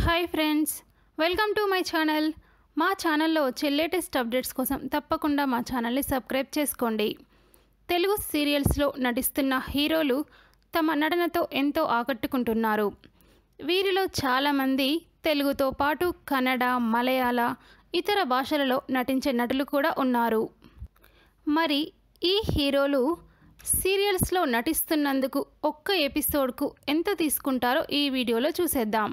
hi friends welcome to my channel మా ఛానల్లో వచ్చే లేటెస్ట్ అప్డేట్స్ కోసం తప్పకుండా మా ఛానల్ని సబ్స్క్రైబ్ చేసుకోండి తెలుగు సీరియల్స్లో నటిస్తున్న హీరోలు తమ నటనతో ఎంతో ఆకట్టుకుంటున్నారు వీరిలో చాలామంది తెలుగుతో పాటు కన్నడ మలయాళ ఇతర భాషలలో నటించే నటులు కూడా ఉన్నారు మరి ఈ హీరోలు సీరియల్స్లో నటిస్తున్నందుకు ఒక్క ఎపిసోడ్కు ఎంత తీసుకుంటారో ఈ వీడియోలో చూసేద్దాం